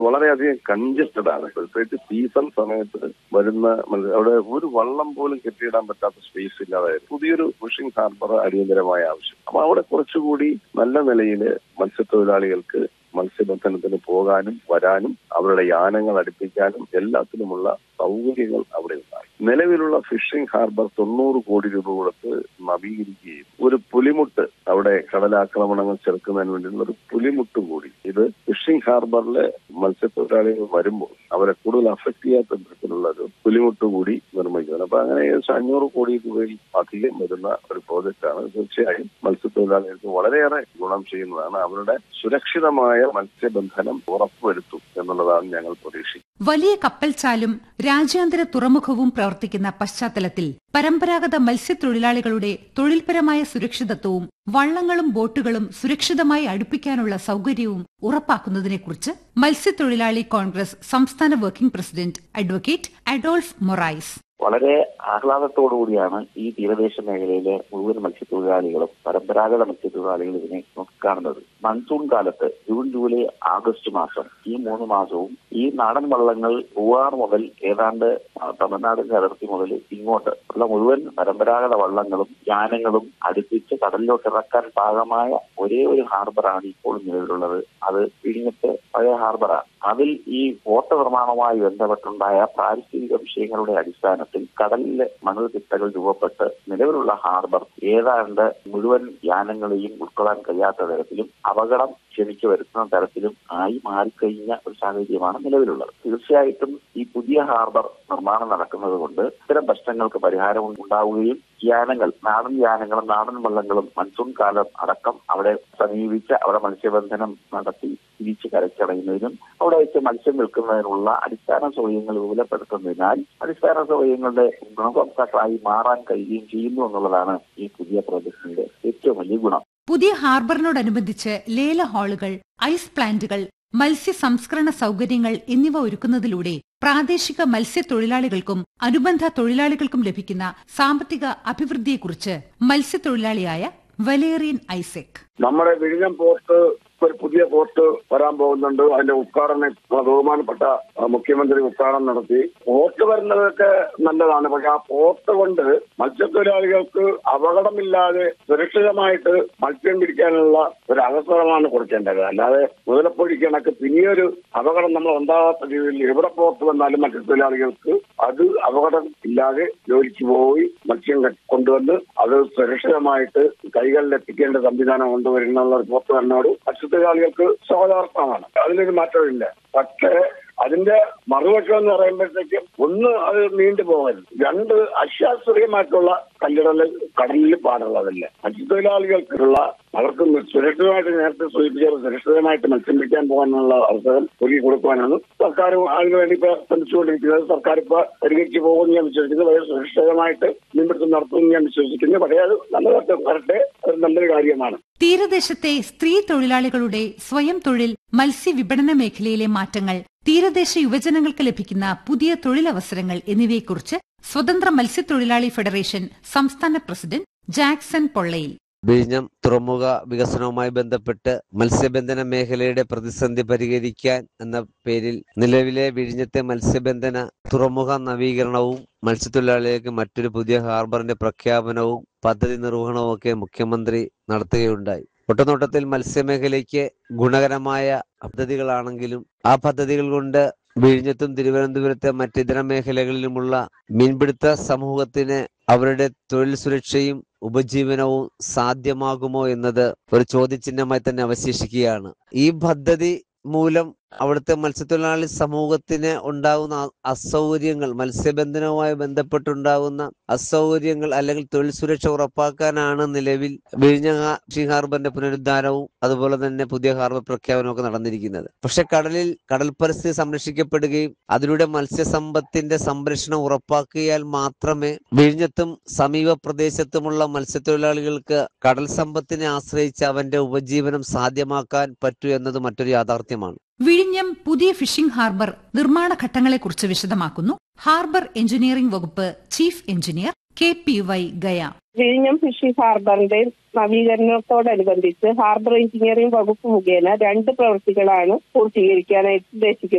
വളരെയധികം കൺജസ്റ്റഡ് ആണ് പ്രത്യേകിച്ച് സീസൺ സമയത്ത് വരുന്ന മത്സ്യ- അവിടെ ഒരു വള്ളം പോലും കെട്ടിയിടാൻ പറ്റാത്ത സ്പേസ് ഇല്ലാതായിരുന്നു പുതിയൊരു ഫിഷിംഗ് ഹാർബർ അടിയന്തരമായ ആവശ്യം അപ്പൊ അവിടെ കുറച്ചുകൂടി നല്ല നിലയിൽ മത്സ്യത്തൊഴിലാളികൾക്ക് മത്സ്യബന്ധനത്തിന് പോകാനും വരാനും അവരുടെ യാനങ്ങൾ അടുപ്പിക്കാനും എല്ലാത്തിനുമുള്ള സൗകര്യങ്ങൾ അവിടെ ഉണ്ടായി നിലവിലുള്ള ഫിഷിംഗ് ഹാർബർ തൊണ്ണൂറ് കോടി രൂപ കൊടുത്ത് നവീകരിക്കുകയും ഒരു പുലിമുട്ട് അവിടെ കടലാക്രമണങ്ങൾ ചെറുക്കുന്നതിന് വേണ്ടിയുള്ള ഒരു പുലിമുട്ട് കൂടി ഇത് ഫിഷിംഗ് ഹാർബറിലെ മത്സ്യത്തൊഴിലാളികൾ വരുമ്പോൾ അവരെ കൂടുതൽ അഫക്ട് ചെയ്യാത്ത തരത്തിലുള്ള ഒരു പുലിമുട്ട് കൂടി നിർമ്മിക്കുന്നത് അപ്പൊ അങ്ങനെ ഏകദേശം അഞ്ഞൂറ് കോടി രൂപയിൽ അധികം വരുന്ന ഒരു പ്രോജക്റ്റാണ് തീർച്ചയായും മത്സ്യത്തൊഴിലാളികൾക്ക് വളരെയേറെ ഗുണം ചെയ്യുന്നതാണ് അവരുടെ സുരക്ഷിതമായ മത്സ്യബന്ധനം ഉറപ്പുവരുത്തും എന്നുള്ളതാണ് ഞങ്ങൾ പ്രതീക്ഷിക്കുന്നത് വലിയ കപ്പൽച്ചാലും രാജ്യാന്തര തുറമുഖവും പ്രവർത്തിക്കുന്ന പശ്ചാത്തലത്തിൽ പരമ്പരാഗത മത്സ്യത്തൊഴിലാളികളുടെ തൊഴിൽപരമായ സുരക്ഷിതത്വവും വള്ളങ്ങളും ബോട്ടുകളും സുരക്ഷിതമായി അടുപ്പിക്കാനുള്ള സൗകര്യവും ഉറപ്പാക്കുന്നതിനെക്കുറിച്ച് മത്സ്യത്തൊഴിലാളി കോൺഗ്രസ് സംസ്ഥാന working president advocate Adolf Morais വളരെ ആഹ്ലാദത്തോടുകൂടിയാണ് ഈ തീരദേശ മേഖലയിലെ മുഴുവൻ മത്സ്യത്തൊഴിലാളികളും പരമ്പരാഗത മത്സ്യത്തൊഴിലാളികളും ഇതിനെ നോക്കിക്കാണുന്നത് മൺസൂൺ കാലത്ത് ജൂൺ ജൂലൈ ആഗസ്റ്റ് മാസം ഈ മൂന്ന് മാസവും ഈ നാടൻ വള്ളങ്ങൾ പൂവാർ മുതൽ ഏതാണ്ട് ആ, തമിഴ്നാടിന്റെ അതിർത്തി മുതൽ ഇങ്ങോട്ട് ഉള്ള മുഴുവൻ പരമ്പരാഗത വള്ളങ്ങളും യാനങ്ങളും അടുപ്പിച്ച് കടലിലോട്ട് ഇറക്കാൻ പാകമായ ഒരേ ഒരു ഹാർബറാണ് ഇപ്പോൾ നിലവിലുള്ളത് അത് വിഴിഞ്ഞത്തെ പഴയ ഹാർബറാണ് അതിൽ ഈ പോർട്ട് നിർമ്മാണവുമായി ബന്ധപ്പെട്ടുണ്ടായ പാരിസ്ഥിതിക വിഷയങ്ങളുടെ അടിസ്ഥാനത്തിൽ കടലിലെ മണൽ തിട്ടകൾ രൂപപ്പെട്ട് നിലവിലുള്ള ഹാർബർ ഏതാണ്ട് മുഴുവൻ യാനങ്ങളെയും ഉൾക്കൊള്ളാൻ കഴിയാത്ത തരത്തിലും അപകടം ക്ഷണിച്ചു വരുത്തുന്ന തരത്തിലും ആയി മാറിക്കഴിഞ്ഞ ഒരു സാഹചര്യമാണ് നിലവിലുള്ളത് തീർച്ചയായിട്ടും ഈ പുതിയ ഹാർബർ നിർമ്മാണം നടക്കുന്നത് കൊണ്ട് ഇത്തരം പ്രശ്നങ്ങൾക്ക് പരിഹാരം ഉണ്ടാവുകയും യാനങ്ങൾ നാടൻ യാനങ്ങളും നാടൻ വള്ളങ്ങളും മൺസൂൺ കാലം അടക്കം അവിടെ സമീപിച്ച് അവിടെ മത്സ്യബന്ധനം നടത്തി തിരിച്ച് കരച്ചടയുന്നതിനും അവിടെ വെച്ച് മത്സ്യം വിൽക്കുന്നതിനുള്ള അടിസ്ഥാന സൗകര്യങ്ങൾ വിപുലപ്പെടുത്തുന്നതിനാൽ അടിസ്ഥാന സൗകര്യങ്ങളുടെ ഗുണഭോക്താക്കളായി മാറാൻ കഴിയുകയും ചെയ്യുന്നു എന്നുള്ളതാണ് ഈ പുതിയ പ്രോജക്ടിന്റെ ഏറ്റവും വലിയ ഗുണം പുതിയ ഹാർബറിനോടനുബന്ധിച്ച് ലേല ഹാളുകൾ ഐസ് പ്ലാന്റുകൾ മത്സ്യ സംസ്കരണ സൗകര്യങ്ങൾ എന്നിവ ഒരുക്കുന്നതിലൂടെ പ്രാദേശിക മത്സ്യത്തൊഴിലാളികൾക്കും അനുബന്ധ തൊഴിലാളികൾക്കും ലഭിക്കുന്ന സാമ്പത്തിക അഭിവൃദ്ധിയെക്കുറിച്ച് മത്സ്യത്തൊഴിലാളിയായ വലേറിയൻ ഐസക് നമ്മുടെ വിഴിഞ്ഞം പോർട്ട് ഒരു പുതിയ പോർട്ട് വരാൻ പോകുന്നുണ്ട് അതിന്റെ ഉദ്ഘാടനം ബഹുമാനപ്പെട്ട ആ, മുഖ്യമന്ത്രി ഉദ്ഘാടനം നടത്തി പോർട്ട് വരുന്നതൊക്കെ നല്ലതാണ് പക്ഷെ ആ പോർട്ട് കൊണ്ട് മത്സ്യത്തൊഴിലാളികൾക്ക് അപകടമില്ലാതെ സുരക്ഷിതമായിട്ട് മത്സ്യം പിടിക്കാനുള്ള ഒരു അവസരമാണ് കൊടുക്കേണ്ടത് അല്ലാതെ മുതലപ്പൊഴി കണക്ക് പിന്നെയൊരു അപകടം നമ്മൾ ഉണ്ടാകാത്ത രീതിയിൽ എവിടെ പോർട്ട് വന്നാലും മത്സ്യത്തൊഴിലാളികൾക്ക് അത് അപകടം ഇല്ലാതെ ജോലിക്ക് പോയി മത്സ്യം ക- കൊണ്ടുവന്ന് അത് സുരക്ഷിതമായിട്ട് കൈകളിൽ എത്തിക്കേണ്ട സംവിധാനം കൊണ്ടുവരുന്നുള്ള ഒരു പോർട്ട് വരണോട് മത്സ്യത്തൊഴിലാളികൾക്ക് സ്വാഗതാർത്ഥമാണ് അതിനൊരു മാറ്റമില്ല പക്ഷേ അതിന്റെ മറുവശം എന്ന് പറയുമ്പോഴത്തേക്കും ഒന്ന് അത് നീണ്ടു പോകരുത് രണ്ട് അശാസ്ത്രീയമായിട്ടുള്ള കല്ലിടൽ കടലിൽ പാടുള്ളതല്ല മത്സ്യത്തൊഴിലാളികൾക്കുള്ള അവർക്ക് സുരക്ഷിതമായിട്ട് നേരത്തെ സൂചിപ്പിച്ച സുരക്ഷിതമായിട്ട് മത്സ്യം പിടിക്കാൻ പോകാനുള്ള അവസരം ഒരുക്കി കൊടുക്കുവാനാണ് സർക്കാർ അതിനുവേണ്ടി ഇപ്പൊ ശ്രമിച്ചുകൊണ്ടിരിക്കുന്നത് സർക്കാർ ഇപ്പൊ പരിഹരിച്ചു പോകുമെന്ന് ഞാൻ വിശ്വസിക്കുന്നു വളരെ സുരക്ഷിതമായിട്ട് മീൻപിടുത്തം നടത്തുമെന്ന് ഞാൻ വിശ്വസിക്കുന്നു പക്ഷേ അത് നല്ലതായിട്ട് വരട്ടെ അത് നല്ലൊരു കാര്യമാണ് തീരദേശത്തെ സ്ത്രീ തൊഴിലാളികളുടെ സ്വയം തൊഴിൽ മത്സ്യവിപണന മേഖലയിലെ മാറ്റങ്ങൾ തീരദേശ യുവജനങ്ങൾക്ക് ലഭിക്കുന്ന പുതിയ തൊഴിലവസരങ്ങൾ എന്നിവയെക്കുറിച്ച് സ്വതന്ത്ര മത്സ്യത്തൊഴിലാളി ഫെഡറേഷൻ സംസ്ഥാന പ്രസിഡന്റ് ജാക്സൺ പൊള്ളയിൽ വിഴിഞ്ഞം തുറമുഖ വികസനവുമായി ബന്ധപ്പെട്ട് മത്സ്യബന്ധന മേഖലയുടെ പ്രതിസന്ധി പരിഹരിക്കാൻ എന്ന പേരിൽ നിലവിലെ വിഴിഞ്ഞത്തെ മത്സ്യബന്ധന തുറമുഖ നവീകരണവും മത്സ്യത്തൊഴിലാളികൾക്ക് മറ്റൊരു പുതിയ ഹാർബറിന്റെ പ്രഖ്യാപനവും പദ്ധതി നിർവഹണവും ഒക്കെ മുഖ്യമന്ത്രി നടത്തുകയുണ്ടായി ഒട്ടനോട്ടത്തിൽ മത്സ്യമേഖലയ്ക്ക് ഗുണകരമായ പദ്ധതികളാണെങ്കിലും ആ പദ്ധതികൾ കൊണ്ട് വിഴിഞ്ഞത്തും തിരുവനന്തപുരത്തെ മറ്റിതര മേഖലകളിലുമുള്ള മീൻപിടുത്ത സമൂഹത്തിന് അവരുടെ തൊഴിൽ സുരക്ഷയും ഉപജീവനവും സാധ്യമാകുമോ എന്നത് ഒരു ചോദ്യചിഹ്നമായി തന്നെ അവശേഷിക്കുകയാണ് ഈ പദ്ധതി മൂലം അവിടുത്തെ മത്സ്യത്തൊഴിലാളി സമൂഹത്തിന് ഉണ്ടാകുന്ന അ- അസൗകര്യങ്ങൾ മത്സ്യബന്ധനവുമായി ബന്ധപ്പെട്ടുണ്ടാകുന്ന അസൗകര്യങ്ങൾ അല്ലെങ്കിൽ തൊഴിൽ സുരക്ഷ ഉറപ്പാക്കാനാണ് നിലവിൽ വിഴിഞ്ഞ ഹാ- ഫിഷിംഗ് ഹാർബറിന്റെ പുനരുദ്ധാനവും അതുപോലെ തന്നെ പുതിയ ഹാർബർ പ്രഖ്യാപനവും ഒക്കെ നടന്നിരിക്കുന്നത് പക്ഷെ കടലിൽ കടൽ പരിസ്ഥിതി സംരക്ഷിക്കപ്പെടുകയും അതിലൂടെ മത്സ്യസമ്പത്തിന്റെ സംരക്ഷണം ഉറപ്പാക്കിയാൽ മാത്രമേ വിഴിഞ്ഞത്തും സമീപ പ്രദേശത്തുമുള്ള മത്സ്യത്തൊഴിലാളികൾക്ക് കടൽ സമ്പത്തിനെ ആശ്രയിച്ച് അവന്റെ ഉപജീവനം സാധ്യമാക്കാൻ പറ്റൂ എന്നത് മറ്റൊരു യാഥാർത്ഥ്യമാണ് വിഴിഞ്ഞം പുതിയ ഫിഷിംഗ് ഹാർബർ നിർമ്മാണ ഘട്ടങ്ങളെക്കുറിച്ച് വിശദമാക്കുന്നു ഹാർബർ എഞ്ചിനീയറിംഗ് വകുപ്പ് chief engineer K P Y Gaya വിഴിഞ്ഞം ഫിഷിംഗ് ഹാർബറിന്റെ നവീകരണത്തോടനുബന്ധിച്ച് ഹാർബർ എഞ്ചിനീയറിംഗ് വകുപ്പ് മുഖേന രണ്ട് പ്രവൃത്തികളാണ് പൂർത്തീകരിക്കാനായിട്ട് ഉദ്ദേശിക്കുന്നത്